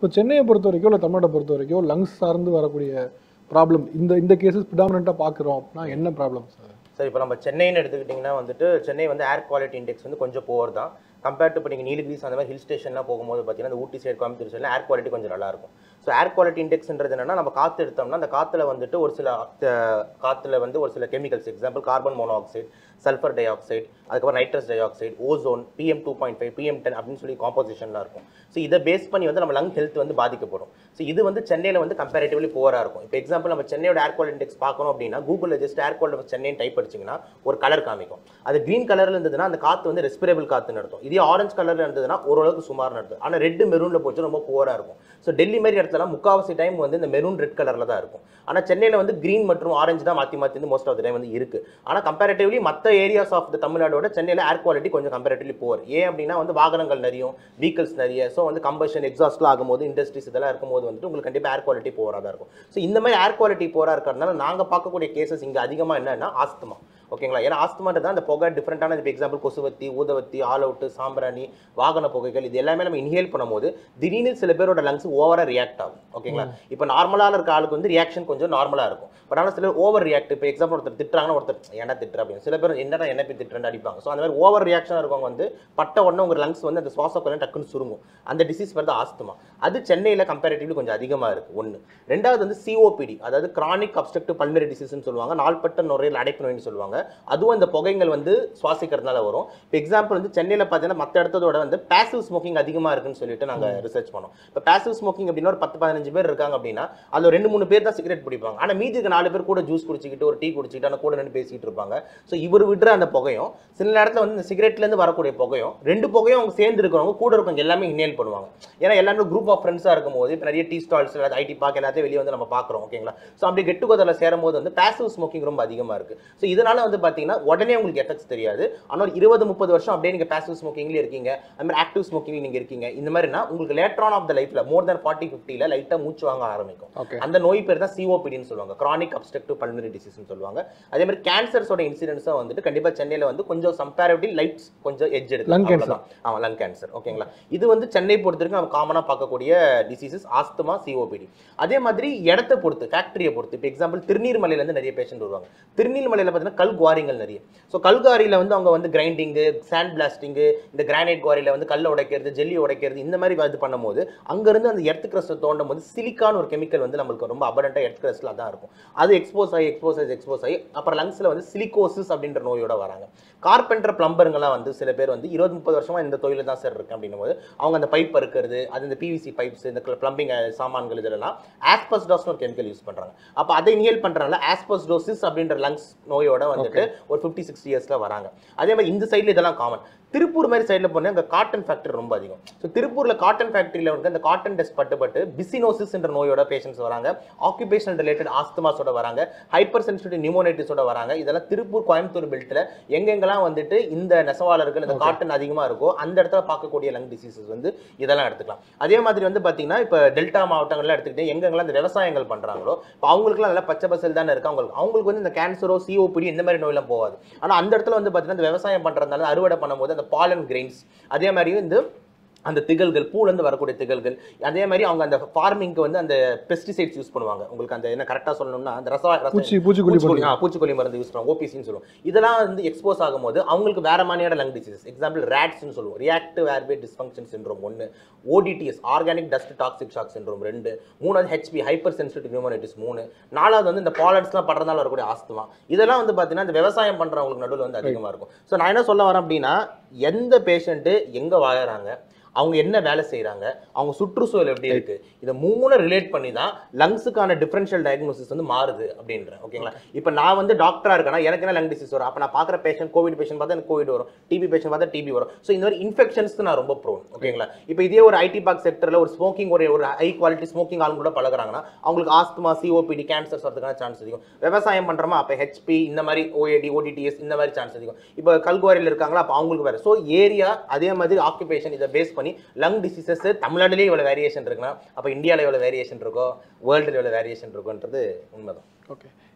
இப்போ சென்னையை பொறுத்த வரைக்கும் இல்லை தமிழ்நாட்டை பொறுத்த வரைக்கும் லங்ஸ் சார்ந்து வரக்கூடிய ப்ராப்ளம் இந்த இந்த கேசஸ் ப்ரிடாமினண்ட்டாக பார்க்குறோம் அப்படின்னா என்ன ப்ராப்ளம் சார் சார் இப்போ நம்ம சென்னைன்னு எடுத்துக்கிட்டிங்கன்னா வந்துட்டு சென்னை வந்து ஏர் குவாலிட்டி இண்டெக்ஸ் வந்து கொஞ்சம் போர் தான் கம்பேர்ட் டு இப்போ நீங்கள் நீலகிரிஸ் அந்த மாதிரி ஹில் ஸ்டேஷன்லாம் போகும்போது பார்த்தீங்கன்னா இந்த ஊட்டி சைடு கோயம்புத்தூர் சைடில் ஏர் குவாலிட்டி கொஞ்சம் நல்லா இருக்கும் ஸோ ஏர் குவாலிட்டி இண்டெக்ஸ்ன்றது என்னன்னா நம்ம காற்று எடுத்தோம்னா அந்த காற்றுல வந்துட்டு ஒரு சில அஹ், காத்துல வந்து ஒரு சில chemicals example carbon monoxide sulphur dioxide அதுக்கப்புறம் nitrous dioxide ozone PM two point five PM ten அப்படின்னு சொல்லி காம்போசிஷன்லாம் இருக்கும் ஸோ இதை பேஸ் பண்ணி வந்து நம்ம லங் ஹெல்த் வந்து பாதிக்கப்படும் ஸோ இது வந்து சென்னையில் வந்து கம்பேரிட்டிவ்லி போராக இருக்கும் இப்போ எக்ஸாம்பிள் நம்ம சென்னையோட ஏர் குவாலிட்டி இண்டெக்ஸ் பார்க்கணும் அப்படின்னா கூகுளில் just air quality Chennai type அடிச்சிங்கன்னா ஒரு கலர் காமிக்கும் அது க்ரீன் கலரில் இருந்ததுன்னா அந்த காற்று வந்து ரெஸ்பிரபிள் காற்றுன்னு அர்த்தம் இதே ஆரஞ்சு கலரில் இருந்ததுன்னா ஓரளவுக்கு சுமார்னு அர்த்தம் ஆனால் ரெட் மெரூனில் போச்சு ரொம்ப போராக இருக்கும் ஸோ டெல்லி மாதிரி இடத்துல முக்காவாசி டைம் வந்து இந்த மெரூன் ரெட் கலரில் தான் இருக்கும் ஆனால் சென்னையில் வந்து க்ரீன் மற்றும் ஆரஞ்சு தான் மாற்றி மாற்றி வந்து மோஸ்ட் ஆஃப் த டைம் வந்து இருக்கு ஆனால் கம்பேரிட்டிவ்லி மற்ற ஏரியாஸ் ஆஃப் த தமிழ்நாடோட சென்னையில் ஏர் குவாலிட்டி கொஞ்சம் கம்பேரிட்டிவ்லி போர் ஏன் அப்படின்னா வந்து வாகனங்கள் நிறைய வெஹிக்கல்ஸ் நிறைய ஸோ வந்து கம்பஷன் எக்ஸாஸ்ட்லாம் ஆகும்போது இண்டஸ்ட்ரீஸ் இதெல்லாம் இருக்கும்போது வந்துட்டு உங்களுக்கு கண்டிப்பாக ஏர் குவாலிட்டி போராக தான் இருக்கும் ஸோ இந்த மாதிரி ஏர் குவாலிட்டி போராக இருக்கிறதுனால நாங்கள் பார்க்கக்கூடிய கேசஸ் இங்கே அதிகமாக என்னன்னா ஆஸ்துமா ஓகேங்களா ஏன்னா ஆஸ்துமான்றது அந்த புகை டிஃப்ரெண்டான இப்போ எக்ஸாம்பிள் கொசுவத்தி ஊதவத்தி ஆல் அவுட்டு சாம்பிராணி வாகன புகைகள் இது எல்லாமே நம்ம இன்ஹேல் பண்ணும்போது திடீர்னு சில பேரோட லங்ஸ் ஓவராக ரியாக்ட் ஆகும் ஓகேங்களா இப்போ நார்மலாக இருக்க ஆளுக்கு வந்து ரியாக்ஷன் கொஞ்சம் நார்மலாக இருக்கும் பட் ஆனால் சிலர் ஓவர் ரியாக்ட் இப்போ எக்ஸாம்பிள் ஒருத்தர் திட்டுறாங்கன்னா ஒருத்தர் என்ன திட்டுற அப்படின்னு சில பேர் என்னடா என்ன போய் திட்டுறேன்னு அடிப்பாங்க ஸோ அந்த மாதிரி ஓவர் ரியாக்ஷனாக இருக்கவங்க வந்து பட்ட உடனே உங்கள் லங்ஸ் வந்து அந்த சுவாச குழந்தை டக்குன்னு சுருங்கும் அந்த டிசீஸ் வருது ஆஸ்துமா அது சென்னையில் கம்பேரிட்டிவ்லி கொஞ்சம் அதிகமாக இருக்குது ஒன்று ரெண்டாவது வந்து சிஓபிடி அதாவது கிரானிக் அப்ஸ்ட்ரக்டிவ் பல்மரி டிசீஸ்னு சொல்லுவாங்க நாள்பட்ட நுரையில் அடைப்பு நோய்னு சொல்லுவாங்க அதுவும் இந்த புகைகள் வந்து சுவாசிக்கிறதுனால வரும் இப்போ எக்ஸாம்பிள் வந்து சென்னையில் பார்த்தீங்கன்னா மற்ற இடத்தோட வந்து பேசிவ் ஸ்மோக்கிங் அதிகமாக இருக்குன்னு சொல்லிட்டு நாங்கள் ரிசர்ச் பண்ணோம் இப்போ பேசிவ் ஸ்மோக்கிங் அப்படின்னா ஒரு பத்து பதினஞ்சு பேர் இருக்காங்க அப்படின்னா அதில் ஒரு ரெண்டு மூணு பேர் தான் சிகரெட் பிடிப்பாங்க ஆனால் மீதி இருக்க நாலு பேர் கூட ஜூஸ் குடிச்சிக்கிட்டு ஒரு டீ குடிச்சிக்கிட்டு ஆனால் கூட ரெண்டு பேசிக்கிட்டு இருப்பாங்க ஸோ இவர் விடுற அந்த புகையும் சில நேரத்தில் வந்து இந்த சிகரெட்லேருந்து வரக்கூடிய புகையும் ரெண்டு புகையும் அவங்க சேர்ந்து இருக்கிறவங்க கூட இருக்கவங்க எல்லாமே இன்ஹேல் பண்ணுவாங்க ஏன்னா எல்லாரும் குரூப் ஆஃப் ஃப்ரெண்ட்ஸாக இருக்கும்போது இப்போ நிறைய டீ ஸ்டால்ஸ் ஐடி பார்க் எல்லாத்தையும் வெளியே வந்து நம்ம பார்க்குறோம் ஓகேங்களா ஸோ அப்படி கெட்டு கோதரில் சேரும்போது வந்து பேசிவ் ஸ்மோக்கிங் ரொம்ப அதிகமாக இருக்குது ஸோ இதனால வந்து பார்த்தீங்கன்னா உடனே உங்களுக்கு எஃபெக்ட்ஸ் தெரியாது ஆனால் ஒரு இருபது முப்பது வருஷம் அப்படியே நீங்கள் பேசிவ் ஸ்மோக்கிங்லேயே இருக்கீங்க அது மாதிரி ஆக்டிவ் ஸ்மோக்கிங் நீங்கள் இருக்கீங்க இந்த மாதிரினா உங்களுக்கு லேட்டர் ஆன் ஆஃப் த லைஃப்பில் மோர் தென் ஃபார்ட்டி ஃபிஃப்டியில் லைட்டாக மூச்சு வாங்க ஆரம்பிக்கும் ஓகே அந்த நோய் பேர் தான் சிஓபிடின்னு சொல்லுவாங்க கிரானிக் அப்ஸ்ட்ரக்டிவ் பல்மரி டிசீஸ்னு சொல்லுவாங்க அதே மாதிரி கேன்சர்ஸோட இன்சிடென்ட்ஸும் வந்துட்டு கண்டிப்பாக சென்னையில் வந்து கொஞ்சம் கம்பேரிட்டிவ் லைட்ஸ் கொஞ்சம் எட்ஜ் எடுக்கும் Lung cancer. அவ்வளவுதான். ஆமா லங் கேன்சர் ஓகேங்களா இது வந்து சென்னை பொறுத்த வரைக்கும் நம்ம காமனாக பார்க்கக்கூடிய டிசீசஸ் ஆஸ்துமா சிஓபிடி அதே மாதிரி இடத்த பொறுத்து ஃபேக்டரியை பொறுத்து இப்போ எக்ஸாம்பிள் திருநீர்மலையிலேருந்து நிறைய பேஷண்ட் வருவாங்க திருநீர்மலையில் பார்த்தீங்கன்னா கல் குவாரிங்கள் நிறைய ஸோ கல்குவாரியில் வந்து அவங்க வந்து கிரைண்டிங்கு சாண்ட் பிளாஸ்டிங்கு இந்த கிரானைட் குவாரியில் வந்து கல்லை உடைக்கிறது ஜெல்லி உடைக்கிறது இந்த மாதிரி இது பண்ணும்போது அங்கேருந்து அந்த எர்த் கிரஸ்ட்டை தோண்டும் போது சிலிக்கான் ஒரு கெமிக்கல் வந்து நம்மளுக்கு ரொம்ப அபடண்ட்டாக எர்த் கிரஸ்ட்டில் தான் இருக்கும் அது எக்ஸ்போஸ் ஆகி எக்ஸ்போஸ் ஆகி எக்ஸ்போஸ் ஆகி அப்புறம் லங்ஸில் வந்து சிலிகோசிஸ் அப்படின்ற நோயோட வராங்க கார்பெண்டர் பிளம்பருங்கெல்லாம் வந்து சில பேர் வந்து இருபது முப்பது வருஷமா இந்த தொழில தான் சார் இருக்கு அப்படின்னும் போது அவங்க அந்த பைப் இருக்கிறது அது இந்த பிவிசி பைப்ஸ் இந்த பிளம்பிங் சாமான்கள் இதெல்லாம் ஆஸ்பஸ்டாஸ்னு ஒரு கெமிக்கல் யூஸ் பண்றாங்க அப்போ அதை இன்ஹேல் பண்றதுனால ஆஸ்பஸ்டோசிஸ் அப்படின்ற லங்ஸ் நோயோட வந்துட்டு ஒரு ஃபிஃப்டி சிக்ஸ்டி இயர்ஸ்ல வராங்க அதே மாதிரி இந்த சைடுல இதெல்லாம் காமன் திருப்பூர் மாதிரி சைடில் போனால் அங்கே காட்டன் ஃபேக்டரி ரொம்ப அதிகம் ஸோ திருப்பூரில் காட்டன் ஃபேக்டரியில் வந்து அந்த காட்டன் டெஸ்ட் பட்டுப்பட்டு பிசினோசிஸ் என்ற நோயோட பேஷண்ட்ஸ் வராங்க ஆக்குபேஷனல் ரிலேட்டட் ஆஸ்துமாஸோட வராங்க ஹைப்பர் சென்சிட்டிவ் நியூமோனைட்டிஸோட வராங்க இதெல்லாம் திருப்பூர் கோயம்புத்தூர் பெல்ட்டில் எங்கெங்கெல்லாம் வந்துட்டு இந்த நெசவாளர்கள் இந்த காட்டன் அதிகமாக இருக்கோ அந்த இடத்துல பார்க்கக்கூடிய லங் டிசீசஸ் வந்து இதெல்லாம் எடுத்துக்கலாம் அதே மாதிரி வந்து பார்த்தீங்கன்னா இப்போ டெல்டா மாவட்டங்கள்லாம் எடுத்துக்கிட்டு எங்கெங்கெல்லாம் இந்த விவசாயங்கள் பண்ணுறாங்களோ இப்போ அவங்களுக்குலாம் நல்லா பச்சை பசல் தானே இருக்கு அவங்களுக்கு அவங்களுக்கு வந்து இந்த கேன்சரோ சிஓபிடி இந்த மாதிரி நோயெல்லாம் போகாது ஆனால் அந்த இடத்துல வந்து பார்த்தீங்கன்னா இந்த விவசாயம் பண்ணுறதுனால அறுவடை பண்ணும்போது அந்த பாலன் கிரெயின்ஸ் அதே மாதிரியும் இந்த அந்த திகழ்கள் பூலேருந்து வரக்கூடிய திகழ்கள் அதே மாதிரி அவங்க அந்த ஃபார்மிங்க்கு வந்து அந்த பெஸ்டிசைட்ஸ் யூஸ் பண்ணுவாங்க உங்களுக்கு அந்த என்ன கரெக்டாக சொல்லணும்னா அந்த ரச ரச- பூச்சி பூச்சிக்கொல்லி பூச்சிக்கொல்லி ஆ, பூச்சிக்கொல்லி மருந்து யூஸ் பண்ணுவோம் ஓபிசின்னு சொல்லுவோம் இதெல்லாம் வந்து எக்ஸ்போஸ் ஆகும்போது அவங்களுக்கு வேற மாதிரியான லங் டிசீஸ் எக்ஸாம்பிள் ரேட்ஸ்னு சொல்லுவோம் ரியாக்டிவ் ஏர்வே டிஸ்ஃபங்க்ஷன் சிண்ட்ரோம் ஒன்று ODTS organic dust toxic shock syndrome ரெண்டு மூணாவது ஹெச்பி ஹைப்பர் சென்சிட்டிவ் நியூமோனைட்டிஸ் மூணு நாலாவது வந்து இந்த பாலட்ஸ்லாம் படுறதுனால வரக்கூடிய ஆஸ்துமா இதெல்லாம் வந்து பார்த்தீங்கன்னா இந்த விவசாயம் பண்ணுறவங்களுக்கு நடுவில் வந்து அதிகமாக இருக்கும் ஸோ நான் என்ன சொல்ல வரேன் அப்படின்னா எந்த பேஷண்ட்டு எங்கே வாழறாங்க அவங்க என்ன வேலை செய்றாங்க அவங்க சுற்றுச்சூழல் எப்படி இருக்கு இதை மூணு ரிலேட் பண்ணி தான் லங்ஸுக்கான டிஃபரன்ஷியல் டயக்னோசிஸ் வந்து மாறுது அப்படின்றேன் ஓகேங்களா இப்போ நான் வந்து டாக்டரா இருக்கேன்னா எனக்கு என்ன லங் டிசீஸ் வரும் அப்போ நான் பார்க்குற பேஷண்ட் கோவிட் பேஷண்ட் பார்த்தா எனக்கு கோவிட் வரும் டிபி பேஷண்ட் பார்த்தா டிபி வரும் ஸோ இந்த மாதிரி இன்ஃபெக்ஷன்ஸ்க்கு நான் ரொம்ப ப்ரோன் ஓகேங்களா இப்போ இதே ஒரு ஐடி பார்க் செக்டரில் ஒரு ஸ்மோக்கிங் ஒரு ஒரு ஹை குவாலிட்டி ஸ்மோக்கிங் ஆளுங்க கூட பழகுறாங்கன்னா அவங்களுக்கு ஆஸ்துமா சிஓபிடி கேன்சர்ஸ் வரதுக்கான சான்ஸ் அதிகம் விவசாயம் பண்றோமா அப்போ ஹெச்பி இந்த மாதிரி ஓஏடி ஓடிடிஎஸ் இந்த மாதிரி சான்ஸ் அதிகம் இப்போ கல்குவாரியில் இருக்காங்களா அப்போ அவங்களுக்கு வேறு ஸோ ஏரியா அதே மாதிரி ஆக்குபேஷன் இதை பேஸ் பண்ணி லங் டிசீசஸ் தமிழ்நாட்டிலேயே இவ்வளோ வேரியேஷன் இருக்குன்னா அப்போ இந்தியாவில் எவ்வளோ வேரியேஷன் இருக்கோ வேர்ல்டில் எவ்வளோ வேரியேஷன் இருக்கோன்றது உண்மைதான் ஓகே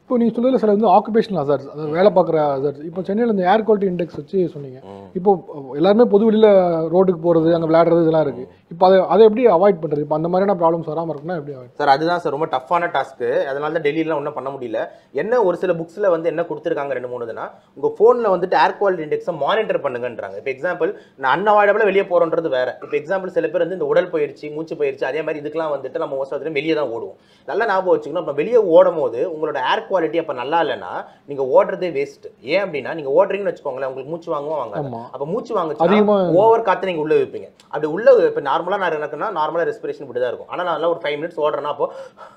இப்போ நீங்க சொல்றதுல சில வந்து ஆக்குபேஷனல் ஹசார்ட்ஸ் அதாவது வேலை பார்க்குற ஹசார்ட்ஸ் இப்போ சென்னையில் இந்த ஏர் குவாலிட்டி இண்டெக்ஸ் வச்சு சொன்னீங்க இப்போ எல்லாருமே பொது வெளியில ரோட்டுக்கு போறது அங்க விளையாடுறது இதெல்லாம் இருக்கு இப்போ அதை அதை எப்படி அவாய்ட் பண்றது இப்போ அந்த மாதிரியான ப்ராப்ளம்ஸ் வராம இருக்குன்னா எப்படி அவாய்ட் சார் அதுதான் சார் ரொம்ப டஃப்பான டாஸ்க்கு அதனால தான் டெல்லியில ஒன்றும் பண்ண முடியல என்ன ஒரு சில புக்ஸ்ல வந்து என்ன கொடுத்துருக்காங்க ரெண்டு மூணுதுன்னா உங்க ஃபோனில் வந்துட்டு ஏர் குவாலிட்டி இண்டெக்ஸை மானிட்டர் பண்ணுங்கன்றாங்க இப்போ எக்ஸாம்பிள் நான் அன்அவாய்டபிளாக வெளியே போறோன்றது வேற இப்போ எக்ஸாம்பிள் சில பேர் வந்து இந்த உடல் பயிற்சி மூச்சு பயிற்சி அதே மாதிரி இதுக்கெல்லாம் வந்துட்டு நம்ம மோஸ்ட் ஆஃப் வெளியே தான் ஓடுவோம் நல்லா ஞாபகம் வச்சுக்கணும் அப்போ வெளியே ஓடும் போது உங்களோட ஏர் குவாலிட்டி அப்போ நல்லா இல்லைன்னா நீங்க ஓடுறதே வேஸ்ட் ஏன் அப்படின்னா நீங்க ஓடுறீங்கன்னு வச்சுக்கோங்களேன் உங்களுக்கு மூச்சு வாங்குவோம் வாங்க ஆமா அப்போ மூச்சு வாங்குச்சுன்னா அதிகமா ஓவர் காத்து நீங்க உள்ள வைப்பீங்க அப்படி உள்ள இப்போ நார்மலா நான் எனக்குன்னா நார்மலா ரெஸ்பிரேஷன் இப்படி தான் இருக்கும் ஆனா நான் நல்லா ஒரு ஃபைவ் மினிட்ஸ் ஓடுறேன்னா அப்போ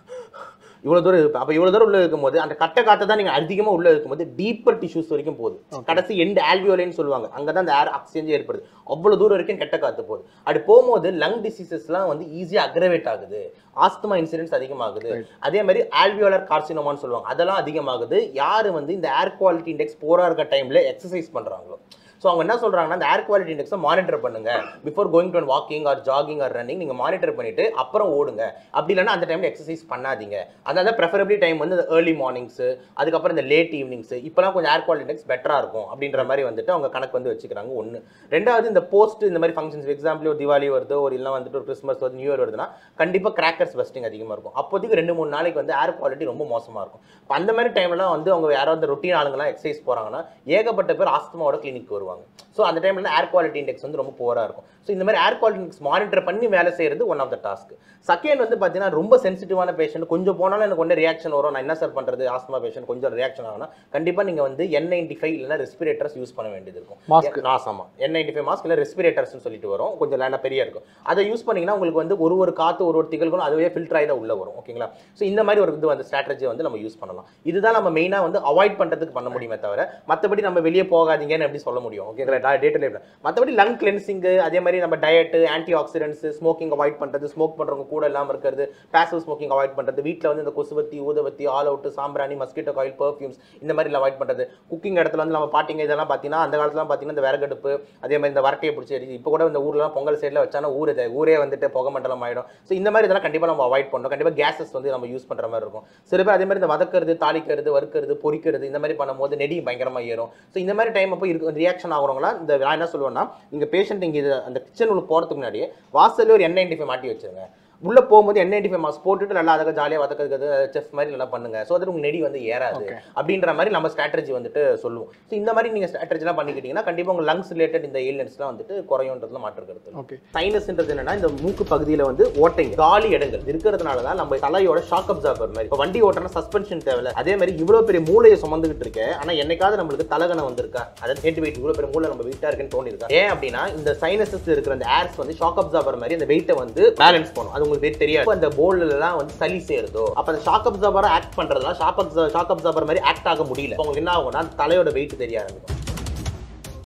இவ்வளவு தூரம் இருப்பேன் அப்போ இவ்வளவு தூரம் உள்ள இருக்கும்போது அந்த கட்ட காத்தை தான் நீங்க அதிகமா உள்ள இருக்கும்போது டீப்பர் டிஷ்யூஸ் வரைக்கும் போகுது கடைசி எண்ட் ஆல்வியோலைன்னு சொல்லுவாங்க அங்கதான் அந்த ஏர் ஆக்சிஜன் ஏற்படுது அவ்வளவு தூரம் வரைக்கும் கெட்ட காத்து போகுது அப்படி போகும்போது லங் டிசீசஸ்லாம் வந்து ஈஸியா அக்ரவேட் ஆகுது ஆஸ்துமா இன்சிடென்ட்ஸ் அதிகமாகுது அதே மாதிரி ஆல்வியோலர் கார்சினோமான்னு சொல்லுவாங்க அதெல்லாம் அதிகமாகுது யாரு வந்து இந்த ஏர் குவாலிட்டி இண்டெக்ஸ் போரா இருக்க டைம்ல எக்ஸசைஸ் பண்றாங்களோ ஸோ அவங்க என்ன சொல்றாங்கன்னா அந்த ஏர் குவாலிட்டி இண்டெக்ஸை மானிட்டர் பண்ணுங்க before going to walking or jogging or running நீங்க மானிட்டர் பண்ணிட்டு அப்புறம் ஓடுங்க அப்படி இல்லைன்னா அந்த டைம்ல எக்ஸசைஸ் பண்ணாதீங்க அதனால ப்ரெஃபரபிளி டைம் வந்து ஏர்லி மார்னிங்ஸ் அதுக்கப்புறம் இந்த லேட் ஈவினிங்ஸ் இப்போலாம் கொஞ்சம் ஏர் குவாலிட்டி இண்டெக்ஸ் பெட்டரா இருக்கும் அப்படின்ற மாதிரி வந்துட்டு அவங்க கணக்கு வந்து வச்சுக்கிறாங்க ஒன்று ரெண்டாவது இந்த போஸ்ட் இந்த மாதிரி ஃபங்க்ஷன்ஸ் எக்ஸாம்பிள் ஒரு திவாலி வருது ஒரு இல்லை வந்துட்டு ஒரு கிறிஸ்மஸ் வருது நியூ இயர் வருதுன்னா கண்டிப்பாக கிராக்கர்ஸ் பஸ்டிங் அதிகமாக இருக்கும் அப்போதைக்கு ரெண்டு மூணு நாளைக்கு வந்து ஏர் குவாலிட்டி ரொம்ப மோசமாக இருக்கும் இப்போ அந்த மாதிரி டைம்லாம் வந்து அவங்க யாராவது ரொட்டீன் ஆளுங்கலாம் எக்ஸசைஸ் போகிறாங்கன்னா ஏகப்பட்ட பேர் ஆஸ்துமாவோட கிளினிக் வருவாங்க ஸோ அந்த டைம்ல ஏர் குவாலிட்டி இண்டெக்ஸ் வந்து ரொம்ப போராக இருக்கும் ஸோ இந்த மாதிரி ஏர் குவாலிட்டி இண்டெக்ஸ் மானிட்டர் பண்ணி வேலை செய்யறது one of the task second வந்து பார்த்தீங்கன்னா ரொம்ப சென்சிட்டிவான பேஷண்ட் கொஞ்சம் போனாலும் எனக்கு ஒன்று ரியாக்ஷன் வரும் நான் என்ன சார் பண்ணுறது ஆஸ்துமா பேஷண்ட் கொஞ்சம் ரியாக்ஷன் ஆகும்னா கண்டிப்பாக நீங்கள் வந்து என் நைன்டி ஃபைவ் இல்லைனா ரெஸ்பிரேட்டர்ஸ் யூஸ் பண்ண வேண்டியது இருக்கும் மாஸ்க் நாசமா என் நைன்டி ஃபைவ் மாஸ்க் இல்லை ரெஸ்பிரேட்டர்ஸ்னு சொல்லிட்டு வரும் கொஞ்சம் லேண்டா பெரிய இருக்கும் அதை யூஸ் பண்ணீங்கன்னா உங்களுக்கு வந்து ஒரு ஒரு காத்து ஒரு ஒரு திகழ்களும் அதுவே ஃபில்டர் ஆகி தான் உள்ள வரும் ஓகேங்களா ஸோ இந்த மாதிரி ஒரு இது வந்து ஸ்ட்ராட்டஜி வந்து நம்ம யூஸ் பண்ணலாம் இதுதான் நம்ம மெயினாக வந்து அவாய்ட் பண்ணுறதுக்கு பண்ண முடியுமே தவிர மற்றபடி நம்ம வெளியே போகாதீங்கன்னு எப்படி சொல்ல முடியும் ஓகேங்களா டேட்டா லைஃப்ல மற்றபடி லங் கிளென்சிங்கு அதே மாதிரி நம்ம diet antioxidants smoking avoid பண்ணுறது ஸ்மோக் பண்ணுறவங்க கூட இல்லாமல் இருக்கிறது பேசிவ் ஸ்மோக்கிங் அவாய்ட் பண்ணுறது வீட்டில் வந்து இந்த கொசுவத்தி ஊதவத்தி ஆல் அவுட் சாம்பிராணி மஸ்கிட்டோ காயில் பர்ஃப்யூம்ஸ் இந்த மாதிரி அவாய்ட் பண்ணுறது குக்கிங் இடத்துல வந்து நம்ம பாட்டிங்க இதெல்லாம் பார்த்தீங்கன்னா அந்த காலத்துலாம் பார்த்தீங்கன்னா இந்த விறகடுப்பு அதே மாதிரி இந்த வரட்டையை பிடிச்சி எரிச்சு இப்போ கூட இந்த ஊர்லாம் பொங்கல் சைடில் வச்சானா ஊர் இது ஊரே வந்துட்டு புகை மண்டலம் ஆயிடும் ஸோ இந்த மாதிரி இதெல்லாம் கண்டிப்பாக நம்ம அவாய்ட் பண்ணணும் கண்டிப்பாக கேஸஸ் வந்து நம்ம யூஸ் பண்ணுற மாதிரி இருக்கும் சில பேர் அதே மாதிரி இந்த வதக்கிறது தாளிக்கிறது வறுக்கிறது பொரிக்கிறது இந்த மாதிரி பண்ணும்போது நெடி பயங்கரமாக ஏறும் ஸோ இந்த மாதிரி டைம் அப்போ இருக்கு ரியாக்ஷன் ஆகுறவங்களாம் இந்த நான் என்ன சொல்லுவேன்னா நீங்கள் பேஷண்ட் இங்கே இது அந்த கிச்சன் உள்ள போகிறதுக்கு முன்னாடியே வாசல்ல ஒரு என் நைன்டி ஃபைவ் மாட்டி வச்சிருங்க உள்ள போகும்போது என் நைன்டி ஃபைவ் மாஸ்க் போட்டுட்டு நல்லா அதுக்கு ஜாலியாக வதக்கிறது செஃப் மாதிரி நல்லா பண்ணுங்க ஸோ அது உங்க நெடி வந்து ஏறாது Okay. அப்படின்ற மாதிரி நம்ம ஸ்ட்ராட்டஜி வந்துட்டு சொல்லுவோம் ஸோ இந்த மாதிரி நீங்கள் ஸ்ட்ராட்டஜிலாம் பண்ணிக்கிட்டீங்கன்னா கண்டிப்பாக உங்க லங்ஸ் ரிலேட்டட் இந்த ஏலியன்ஸ்லாம் வந்துட்டு குறையுன்றதுல மாற்று கருத்து இல்லை. ஓகே சைனஸ்ன்றது என்னன்னா இந்த மூக்கு பகுதியில வந்து ஓட்டைங்க காலி இடங்கள் இருக்கிறதுனால தான் நம்ம தலையோட ஷாக் அப்சார்பர் மாதிரி இப்போ வண்டி ஓட்டனா சஸ்பென்ஷன் தேவையில்ல அதே மாதிரி இவ்வளவு பெரிய மூளையை சுமந்துகிட்டு இருக்கேன் ஆனா என்னைக்காவது நம்மளுக்கு தலகணம் வந்திருக்கா அதாவது ஹெட் வெயிட் இவ்வளவு பெரிய மூளை நம்ம வெயிட்டா இருக்குன்னு தோணி இருக்கா ஏன் அப்படின்னா இந்த சைனசஸ் இருக்கிற அந்த ஏர்ஸ் வந்து ஷாக் அப்சார்பர் மாதிரி அந்த வெயிட்டை வந்து பேலன்ஸ் பண்ணும் அது உங்களுக்கு தெரியாது அப்ப அந்த போல்ல எல்லாம் வந்து சளி சேருதோ அப்ப அந்த ஷாக் அப்சார்பரா ஆக்ட் பண்றதுலாம் ஷாக் அப்சார்பர் ஷாக் அப்சார்பர் மாதிரி ஆக்ட் ஆக முடியல அப்ப உங்களுக்கு என்ன ஆகும்னா அந்த தலையோட வெயிட் தெரிய ஆரம்பிக்கும்